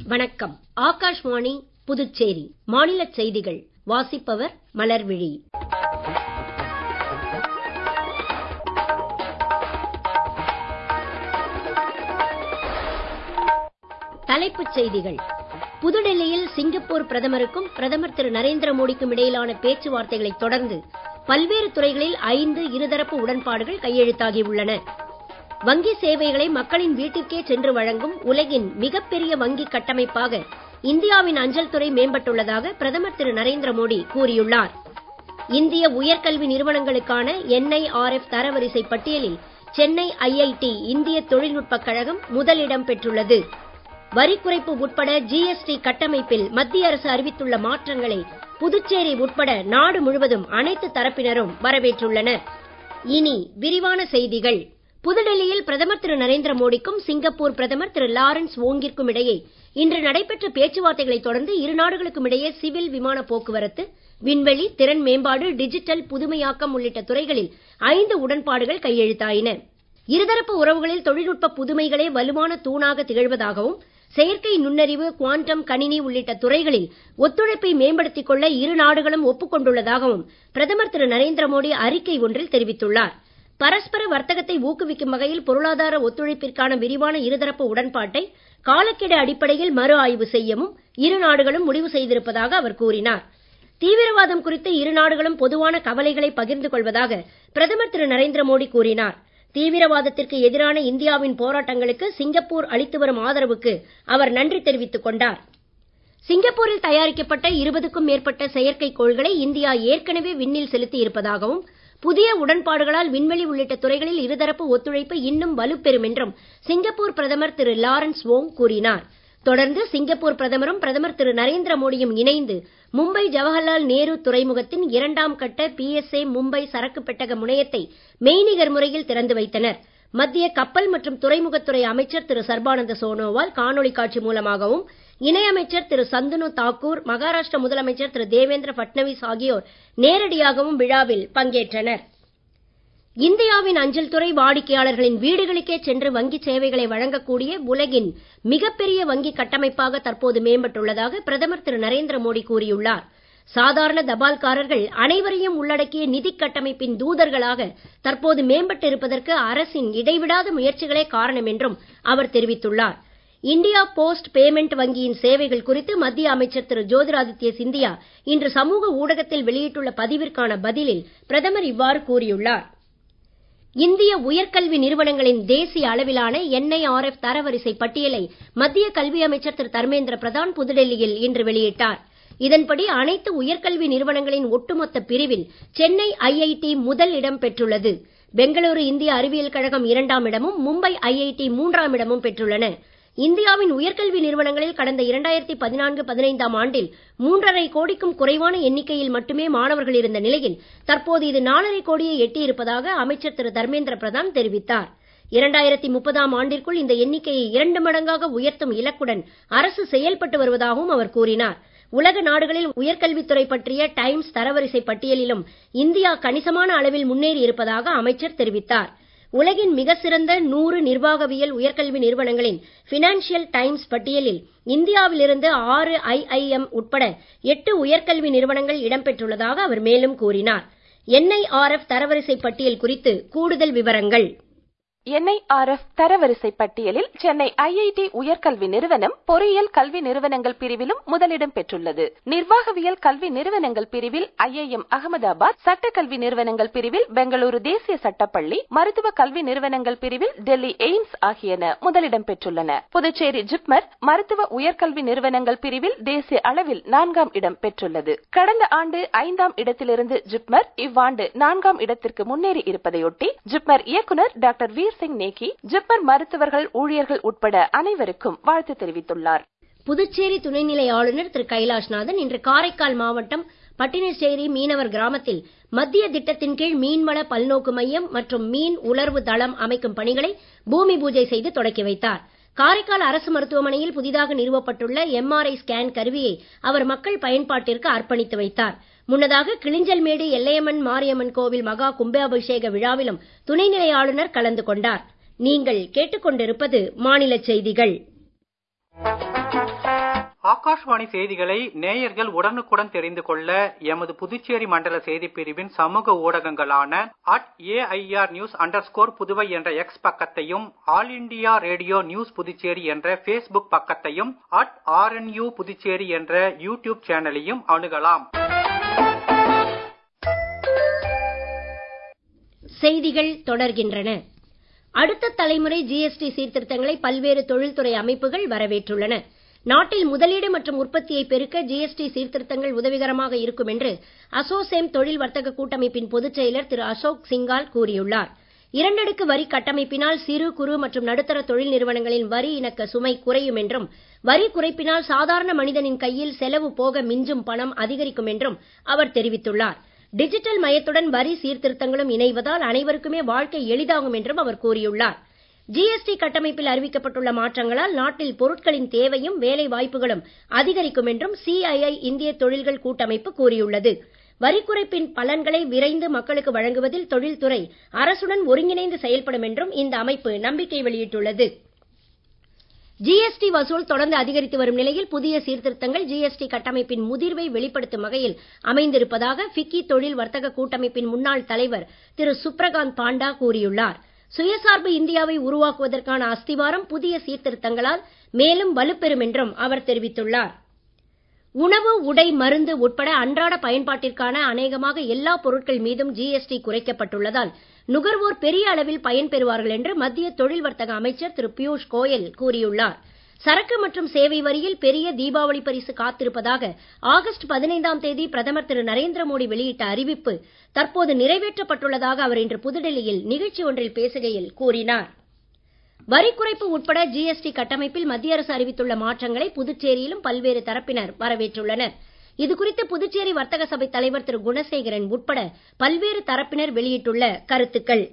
வணக்கம் ஆகாஷ்வாணி புதுச்சேரி மாநில செய்திகள் வாசிப்பவர் மலர்விழி தலைப்புச் செய்திகள் புதுடெல்லியில் சிங்கப்பூர் பிரதமருக்கும் பிரதமர் திரு நரேந்திர மோடிக்கும் இடையிலான பேச்சுவார்த்தைகளைத் தொடர்ந்து பல்வேறு துறைகளில் ஐந்து இருதரப்பு உடன்பாடுகள் கையெழுத்தாகி உள்ளன வங்கி சேவைகளை மக்களின் வீட்டிற்கே சென்று வழங்கும் உலகின் மிகப்பெரிய வங்கி கட்டமைப்பாக இந்தியாவின் அஞ்சல் துறை மேம்பட்டுள்ளதாக பிரதமர் திரு நரேந்திர மோடி கூறியுள்ளார் இந்திய உயர்கல்வி நிறுவனங்களுக்கான என்ஐஆர்எஃப் தரவரிசை பட்டியலில் சென்னை ஐஐடி இந்திய தொழில்நுட்பக் கழகம் முதலிடம் பெற்றுள்ளது வரி குறைப்பு உட்பட ஜிஎஸ்டி கட்டமைப்பில் மத்திய அரசு அறிவித்துள்ள மாற்றங்களை புதுச்சேரி உட்பட நாடு முழுவதும் அனைத்து தரப்பினரும் வரவேற்றுள்ளனர் இனி விரிவான செய்திகள் புதுடெல்லியில் பிரதமர் திரு நரேந்திர மோடிக்கும் சிங்கப்பூர் பிரதமர் திரு லாரன்ஸ் வோங்கிற்கும் இடையே இன்று நடைபெற்ற பேச்சுவார்த்தைகளைத் தொடர்ந்து இரு நாடுகளுக்கும் இடையே சிவில் விமான போக்குவரத்து விண்வெளி திறன் மேம்பாடு டிஜிட்டல் புதுமையாக்கம் உள்ளிட்ட துறைகளில் ஐந்து உடன்பாடுகள் கையெழுத்தாயின இருதரப்பு உறவுகளில் தொழில்நுட்ப புதுமைகளே வலுவான தூணாக திகழ்வதாகவும் செயற்கை நுண்ணறிவு குவாண்டம் கணினி உள்ளிட்ட துறைகளில் ஒத்துழைப்பை மேம்படுத்திக் கொள்ள இரு நாடுகளும் ஒப்புக் கொண்டுள்ளதாகவும் பிரதமர் திரு நரேந்திர மோடி அறிக்கை ஒன்றில் தெரிவித்துள்ளார் பரஸ்பர வர்த்தகத்தை ஊக்குவிக்கும் வகையில் பொருளாதார ஒத்துழைப்பிற்கான விரிவான இருதரப்பு உடன்பாட்டை காலக்கெடு அடிப்படையில் மறு ஆய்வு செய்யவும் இரு நாடுகளும் முடிவு செய்திருப்பதாக அவர் கூறினார் தீவிரவாதம் குறித்து இரு நாடுகளும் பொதுவான கவலைகளை பகிர்ந்து கொள்வதாக பிரதமர் திரு நரேந்திர மோடி கூறினார் தீவிரவாதத்திற்கு எதிரான இந்தியாவின் போராட்டங்களுக்கு சிங்கப்பூர் அளித்து வரும் ஆதரவுக்கு அவர் நன்றி தெரிவித்துக் கொண்டார் சிங்கப்பூரில் தயாரிக்கப்பட்ட இருபதுக்கும் மேற்பட்ட செயற்கைக்கோள்களை இந்தியா ஏற்கனவே விண்ணில் செலுத்தி இருப்பதாகவும் புதிய உடன்பாடுகளால் விண்வெளி உள்ளிட்ட துறைகளில் இருதரப்பு ஒத்துழைப்பு இன்னும் வலுப்பெறும் என்றும் சிங்கப்பூர் பிரதமர் திரு லாரன்ஸ் வோங் கூறினார் தொடர்ந்து சிங்கப்பூர் பிரதமரும் பிரதமர் திரு நரேந்திர மோடியும் இணைந்து மும்பை ஜவஹர்லால் நேரு துறைமுகத்தின் இரண்டாம் கட்ட பிஎஸ்ஏ மும்பை சரக்கு பெட்டக முனையத்தை மெய்நிகர் முறையில் திறந்து வைத்தனர் மத்திய கப்பல் மற்றும் துறைமுகத்துறை அமைச்சர் திரு சர்பானந்த சோனோவால் காணொளி காட்சி மூலமாகவும் இணையமைச்சர் திரு சந்தனு தாக்கூர் மகாராஷ்டிர முதலமைச்சர் திரு தேவேந்திர பட்னவிஸ் ஆகியோர் நேரடியாகவும் விழாவில் பங்கேற்றனர் இந்தியாவின் அஞ்சல் துறை வாடிக்கையாளர்களின் வீடுகளுக்கே சென்று வங்கி சேவைகளை வழங்கக்கூடிய உலகின் மிகப்பெரிய வங்கி கட்டமைப்பாக தற்போது மேம்பட்டுள்ளதாக பிரதமர் திரு நரேந்திர மோடி கூறியுள்ளார் சாதாரண தபால்காரர்கள் அனைவரையும் உள்ளடக்கிய நிதி கட்டமைப்பின் தூதர்களாக தற்போது மேம்பட்டு இருப்பதற்கு அரசின் இடைவிடாத முயற்சிகளே காரணம் என்றும் அவர் தெரிவித்துள்ளார் இந்தியா போஸ்ட் பேமெண்ட் வங்கியின் சேவைகள் குறித்து மத்திய அமைச்சர் திரு ஜோதிராதித்ய சிந்தியா இன்று சமூக ஊடகத்தில் வெளியிட்டுள்ள பதிவிற்கான பதிலில் பிரதமர் இவ்வாறு கூறியுள்ளார் இந்திய உயர்கல்வி நிறுவனங்களின் தேசிய அளவிலான என்ஐஆர்எஃப் தரவரிசை பட்டியலை மத்திய கல்வி அமைச்சர் திரு தர்மேந்திர பிரதான் புதுடெல்லியில் இன்று வெளியிட்டார் இதன்படி அனைத்து உயர்கல்வி நிறுவனங்களின் ஒட்டுமொத்த பிரிவில் சென்னை ஐஐடி முதல் இடம் பெற்றுள்ளது பெங்களூரு இந்திய அறிவியல் கழகம் இரண்டாம் இடமும் மும்பை ஐஐடி மூன்றாம் இடமும் பெற்றுள்ளன இந்தியாவின் உயர்கல்வி நிறுவனங்களில் கடந்த இரண்டாயிரத்தி பதினான்கு பதினைந்தாம் ஆண்டில் மூன்றரை கோடிக்கும் குறைவான எண்ணிக்கையில் மட்டுமே மாணவர்கள் இருந்த நிலையில் தற்போது இது நாலரை கோடியை எட்டியிருப்பதாக அமைச்சர் திரு தர்மேந்திர பிரதான் தெரிவித்தார் இரண்டாயிரத்தி முப்பதாம் ஆண்டிற்குள் இந்த எண்ணிக்கையை இரண்டு மடங்காக உயர்த்தும் இலக்குடன் அரசு செயல்பட்டு வருவதாகவும் அவர் கூறினார் உலக நாடுகளில் உயர்கல்வித்துறை பற்றிய டைம்ஸ் தரவரிசை பட்டியலிலும் இந்தியா கணிசமான அளவில் முன்னேறி இருப்பதாக அமைச்சர் தெரிவித்தார் உலகின் மிக சிறந்த நூறு நிர்வாகவியல் உயர்கல்வி நிறுவனங்களின் பினான்சியல் டைம்ஸ் பட்டியலில் இந்தியாவிலிருந்து ஆறு ஐஐஎம் உட்பட எட்டு உயர்கல்வி நிறுவனங்கள் இடம்பெற்றுள்ளதாக அவர் மேலும் கூறினார் என்ஐஆர்எஃப் தரவரிசை பட்டியல் குறித்து கூடுதல் விவரங்கள் என்ஐஆர்எஃப் தரவரிசை பட்டியலில் சென்னை ஐஐடி உயர்கல்வி நிறுவனம் பொறியியல் கல்வி நிறுவனங்கள் பிரிவிலும் முதலிடம் பெற்றுள்ளது நிர்வாகவியல் கல்வி நிறுவனங்கள் பிரிவில் ஐஐஎம் அகமதாபாத் சட்டக்கல்வி நிறுவனங்கள் பிரிவில் பெங்களூரு தேசிய சட்டப்பள்ளி மருத்துவ கல்வி நிறுவனங்கள் பிரிவில் டெல்லி எய்ம்ஸ் ஆகியன முதலிடம் பெற்றுள்ளன புதுச்சேரி ஜிப்மர் மருத்துவ உயர்கல்வி நிறுவனங்கள் பிரிவில் தேசிய அளவில் நான்காம் இடம் பெற்றுள்ளது கடந்த ஆண்டு ஐந்தாம் இடத்திலிருந்து ஜிப்மர் இவ்வாண்டு நான்காம் இடத்திற்கு முன்னேறி இருப்பதையொட்டி ஜிப்மர் இயக்குநர் டாக்டர் வி சிங் நேகி ஜிப்மர் மருத்துவர்கள் ஊழியர்கள் உட்பட அனைவருக்கும் வாழ்த்து தெரிவித்துள்ளார் புதுச்சேரி துணைநிலை ஆளுநர் திரு கைலாஷ்நாதன் இன்று காரைக்கால் மாவட்டம் பட்டினச்சேரி மீனவர் கிராமத்தில் மத்திய திட்டத்தின் கீழ் மீன்வள பல்நோக்கு மையம் மற்றும் மீன் உலர்வு தளம் அமைக்கும் பணிகளை பூமி பூஜை செய்து தொடக்கி வைத்தார் காரைக்கால் அரசு மருத்துவமனையில் புதிதாக நிறுவப்பட்டுள்ள எம்ஆர்ஐ ஸ்கேன் கருவியை அவர் மக்கள் பயன்பாட்டிற்கு அர்ப்பணித்து வைத்தார் முன்னதாக கிளிஞ்சல்மேடு எல்லையம்மன் மாரியம்மன் கோவில் மகா கும்பாபிஷேக விழாவிலும் துணைநிலை ஆளுநர் கலந்து கொண்டார் நீங்கள் கேட்டுக்கொண்டிருப்பது மாநில செய்திகள் ஆகாஷ்வாணி செய்திகளை நேயர்கள் உடனுக்குடன் தெரிந்து கொள்ள எமது புதுச்சேரி மண்டல செய்திப் பிரிவின் சமூக ஊடகங்களான at AIR news under Puduvai என்ற எக்ஸ் பக்கத்தையும் All India Radio News Puducherry என்ற ஃபேஸ்புக் பக்கத்தையும் அட் ஆர்என்யூ புதுச்சேரி என்ற யூடியூப் சேனலையும் அணுகலாம் செய்திகள் தொடர்கின்றன அடுத்த தலைமுறை ஜிஎஸ்டி சீர்திருத்தங்களை பல்வேறு தொழில்துறை அமைப்புகள் வரவேற்றுள்ளன நாட்டில் முதலீடு மற்றும் உற்பத்தியை பெருக்க ஜிஎஸ்டி சீர்திருத்தங்கள் உதவிகரமாக இருக்கும் என்று அசோசேம் தொழில் வர்த்தக கூட்டமைப்பின் பொதுச் செயலர் திரு அசோக் சிங்கால் கூறியுள்ளார் இரண்டடுக்கு வரி கட்டமைப்பினால் சிறு குறு மற்றும் நடுத்தர தொழில் நிறுவனங்களின் வரி இணக்க சுமை குறையும் என்றும் வரி குறைப்பினால் சாதாரண மனிதனின் கையில் செலவு போக மிஞ்சும் பணம் அதிகரிக்கும் என்றும் அவர் தெரிவித்துள்ளார் டிஜிட்டல் மயத்துடன் வரி சீர்திருத்தங்களும் இணைவதால் அனைவருக்குமே வாழ்க்கை எளிதாகும் என்றும் அவர் கூறியுள்ளார் ஜிஎஸ்டி கட்டமைப்பில் அறிவிக்கப்பட்டுள்ள மாற்றங்களால் நாட்டில் பொருட்களின் தேவையும் வேலை வாய்ப்புகளும் அதிகரிக்கும் என்றும் சிஐஐ இந்திய தொழில்கள் கூட்டமைப்பு கூறியுள்ளது வரி குறைப்பின் பலன்களை விரைந்து மக்களுக்கு வழங்குவதில் தொழில்துறை அரசுடன் ஒருங்கிணைந்து செயல்படும் என்றும் இந்த அமைப்பு நம்பிக்கை வெளியிட்டுள்ளது ஜிஎஸ்டி வசூல் தொடர்ந்து அதிகரித்து வரும் நிலையில் புதிய சீர்திருத்தங்கள் ஜிஎஸ்டி கட்டமைப்பின் முதிர்வை வெளிப்படுத்தும் வகையில் அமைந்திருப்பதாக ஃபிக்கி தொழில் வர்த்தக கூட்டமைப்பின் முன்னாள் தலைவர் திரு சுப்ரகாந்த் பாண்டா கூறியுள்ளார் சுயசார்பு இந்தியாவை உருவாக்குவதற்கான அஸ்திவாரம் புதிய சீர்திருத்தங்களால் மேலும் வலுப்பெறும் என்றும் அவர் தெரிவித்துள்ளார் உணவு உடை மருந்து உட்பட அன்றாட பயன்பாட்டிற்கான அநேகமாக எல்லா பொருட்கள் மீதும் ஜிஎஸ்டி குறைக்கப்பட்டுள்ளதால் நுகர்வோர் பெரிய அளவில் பயன்பெறுவார்கள் என்று மத்திய தொழில் வர்த்தக அமைச்சர் திரு பியூஷ் கோயல் கூறியுள்ளார் சரக்கு மற்றும் சேவை வரியில் பெரிய தீபாவளி பரிசு காத்திருப்பதாக ஆகஸ்ட் பதினைந்தாம் தேதி பிரதமர் திரு நரேந்திர மோடி வெளியிட்ட அறிவிப்பு தற்போது நிறைவேற்றப்பட்டுள்ளதாக அவர் இன்று புதுடெல்லியில் நிகழ்ச்சி ஒன்றில் பேசுகையில் கூறினார் வரி குறைப்பு உட்பட ஜிஎஸ்டி கட்டமைப்பில் மத்திய அரசு அறிவித்துள்ள மாற்றங்களை புதுச்சேரியிலும் பல்வேறு தரப்பினர் வரவேற்றுள்ளனர் இதுகுறித்து புதுச்சேரி வர்த்தக சபை தலைவர் திரு குணசேகரன் உட்பட பல்வேறு தரப்பினர் வெளியிட்டுள்ள கருத்துக்கள்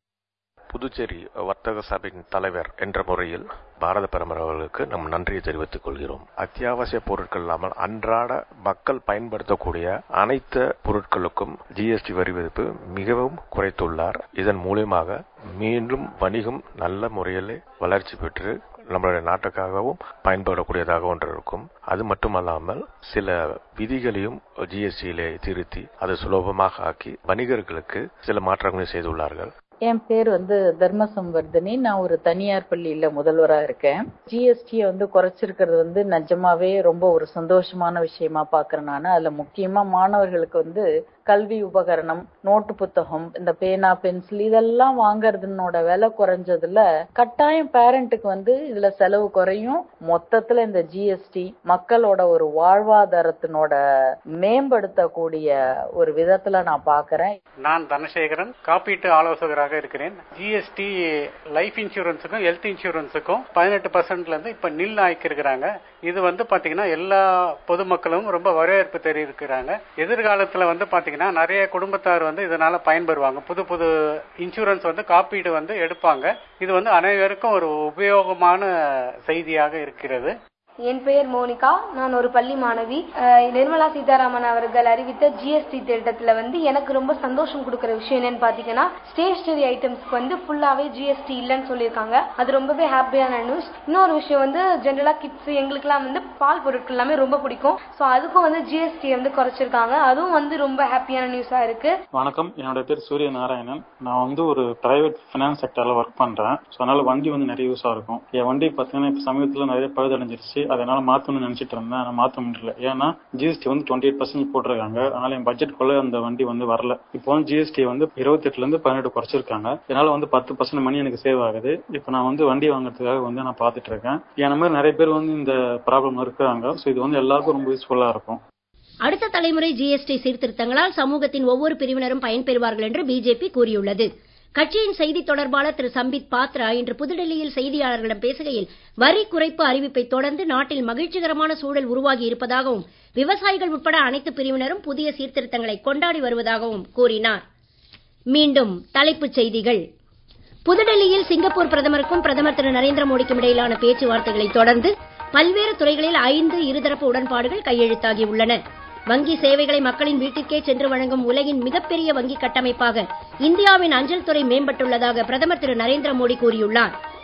புதுச்சேரி வர்த்தக சபையின் தலைவர் என்ற முறையில் பாரத பிரதமர் அவர்களுக்கு நம் நன்றியை தெரிவித்துக் கொள்கிறோம் அத்தியாவசிய பொருட்கள் இல்லாமல் அன்றாட மக்கள் பயன்படுத்தக்கூடிய அனைத்து பொருட்களுக்கும் ஜிஎஸ்டி வரி விதிப்பு மிகவும் குறைத்துள்ளார் இதன் மூலியமாக மீண்டும் வணிகம் நல்ல முறையில் வளர்ச்சி பெற்று நம்மளுடைய நாட்டுக்காகவும் பயன்படக்கூடியதாக ஒன்று இருக்கும் அது மட்டுமல்லாமல் சில விதிகளையும் ஜிஎஸ்டியிலே திருத்தி அதை சுலபமாக ஆக்கி வணிகர்களுக்கு சில மாற்றங்களையும் செய்துள்ளார்கள் என் பேர் வந்து தர்ம சம்வர்தனி நான் ஒரு தனியார் பள்ளியில முதல்வரா இருக்கேன் ஜிஎஸ்டியை வந்து குறைச்சிருக்கிறது வந்து நிஜமாவே ரொம்ப ஒரு சந்தோஷமான விஷயமா பாக்குறேன் நான் அதுல முக்கியமா மாணவர்களுக்கு வந்து கல்வி உபகரணம் நோட்டு புத்தகம் இந்த பேனா பென்சில் இதெல்லாம் வாங்குறதுனோட விலை குறைஞ்சதுல கட்டாயம் பேரண்ட்டுக்கு வந்து இதுல செலவு குறையும் மொத்தத்துல இந்த ஜிஎஸ்டி மக்களோட ஒரு வாழ்வாதாரத்தினோட மேம்படுத்தக்கூடிய ஒரு விதத்துல நான் பாக்குறேன் நான் தனசேகரன் காப்பீட்டு ஆலோசகராக இருக்கிறேன் ஜிஎஸ்டி லைஃப் இன்சூரன்ஸுக்கும் ஹெல்த் இன்சூரன்ஸுக்கும் பதினெட்டு பர்சன்ட்ல இருந்து இப்ப நில் ஆக்கிருக்கிறாங்க இது வந்து பாத்தீங்கன்னா எல்லா பொதுமக்களும் ரொம்ப வரவேற்பு தெரிவிக்கிறாங்க எதிர்காலத்துல வந்து பாத்தீங்கன்னா நிறைய குடும்பத்தார் வந்து இதனால பயன்பெறுவாங்க புது புது இன்சூரன்ஸ் வந்து காப்பீடு வந்து எடுப்பாங்க இது வந்து அனைவருக்கும் ஒரு உபயோகமான செய்தியாக இருக்கிறது என் பெயர் மோனிகா நான் ஒரு பள்ளி மாணவி அஹ் நிர்மலா சீதாராமன் அவர்கள் அறிவித்த ஜிஎஸ்டி திட்டத்துல வந்து எனக்கு ரொம்ப சந்தோஷம் கொடுக்கிற விஷயம் என்னன்னு பாத்தீங்கன்னா ஸ்டேஷனரி ஐட்டம்ஸ்க்கு வந்து ஃபுல்லாவே ஜிஎஸ்டி இல்லைன்னு சொல்லியிருக்காங்க அது ரொம்பவே ஹாப்பியான நியூஸ் இன்னொரு விஷயம் வந்து ஜென்ரலா கிட்ஸ் எங்களுக்குலாம் வந்து பால் பொருட்கள் எல்லாமே ரொம்ப பிடிக்கும் ஸோ அதுக்கும் வந்து ஜிஎஸ்டி வந்து குறைச்சிருக்காங்க அதுவும் வந்து ரொம்ப ஹாப்பியான நியூஸா இருக்கு வணக்கம் என்னோட பேர் சூரிய நாராயணன் நான் வந்து ஒரு பிரைவேட் ஃபினான்ஸ் செக்டர்ல ஒர்க் பண்றேன் ஸோ அதனால வண்டி வந்து நிறைய யூஸா இருக்கும் என் வண்டி பாத்தீங்கன்னா இப்ப சமீபத்துல நிறைய பழுதடைஞ்சிருச்சு அதனால மாத்தணும்னு நினைச்சிட்டு இருந்தேன் ஆனா மாத்த முடியல ஏன்னா ஜிஎஸ்டி வந்து டுவெண்ட்டி எயிட் பர்சன்ட் போட்டிருக்காங்க அதனால என் பட்ஜெட்குள்ள அந்த வண்டி வந்து வரல இப்போ வந்து ஜிஎஸ்டி வந்து இருபத்தி எட்டுல இருந்து பதினெட்டு குறைச்சிருக்காங்க இதனால வந்து பத்து பர்சன்ட் மணி எனக்கு சேவ் ஆகுது இப்போ நான் வந்து வண்டி வாங்குறதுக்காக வந்து நான் பாத்துட்டு இருக்கேன் என்ன மாதிரி நிறைய பேர் வந்து இந்த ப்ராப்ளம் இருக்கிறாங்க ஸோ இது வந்து எல்லாருக்கும் ரொம்ப யூஸ்ஃபுல்லா இருக்கும் அடுத்த தலைமுறை ஜிஎஸ்டி சீர்திருத்தங்களால் சமூகத்தின் ஒவ்வொரு பிரிவினரும் பயன்பெறுவார்கள் என்று பிஜேபி கூறியுள்ளது கட்சியின் செய்தி தொடர்பாளர் திரு சம்பித் பாத்ரா இன்று புதுடெல்லியில் செய்தியாளர்களிடம் பேசுகையில் வரி குறைப்பு அறிவிப்பை தொடர்ந்து நாட்டில் மகிழ்ச்சிகரமான சூழல் உருவாகி இருப்பதாகவும் விவசாயிகள் உட்பட அனைத்து பிரிவினரும் புதிய சீர்திருத்தங்களை கொண்டாடி வருவதாகவும் கூறினார் மீண்டும் தலைப்புச் செய்திகள் புதுடெல்லியில் சிங்கப்பூர் பிரதமருக்கும் பிரதமர் திரு நரேந்திர மோடிக்கும் இடையிலான பேச்சுவார்த்தைகளை தொடர்ந்து பல்வேறு துறைகளில் ஐந்து இருதரப்பு உடன்பாடுகள் கையெழுத்தாகி உள்ளன வங்கி சேவைகளை மக்களின் வீட்டிற்கே சென்று வழங்கும் உலகின் மிகப்பெரிய வங்கி கட்டமைப்பாக இந்தியாவின் அஞ்சல் துறை மேம்பட்டுள்ளதாக பிரதமர் திரு நரேந்திர மோடி கூறியுள்ளார்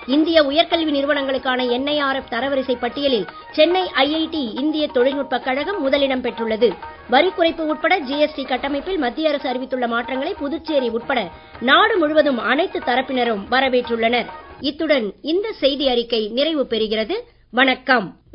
இந்திய உயர்கல்வி நிறுவனங்களுக்கான என்ஐஆர்எஃப் தரவரிசை பட்டியலில் சென்னை ஐஐடி இந்திய தொழில்நுட்பக் கழகம் முதலிடம் பெற்றுள்ளது வரி குறைப்பு உட்பட ஜிஎஸ்டி கட்டமைப்பில் மத்திய அரசு அறிவித்துள்ள மாற்றங்களை புதுச்சேரி உட்பட நாடு முழுவதும் அனைத்து தரப்பினரும் வரவேற்றுள்ளனர் இத்துடன் இந்த செய்தி அறிக்கை நிறைவு பெறுகிறது வணக்கம்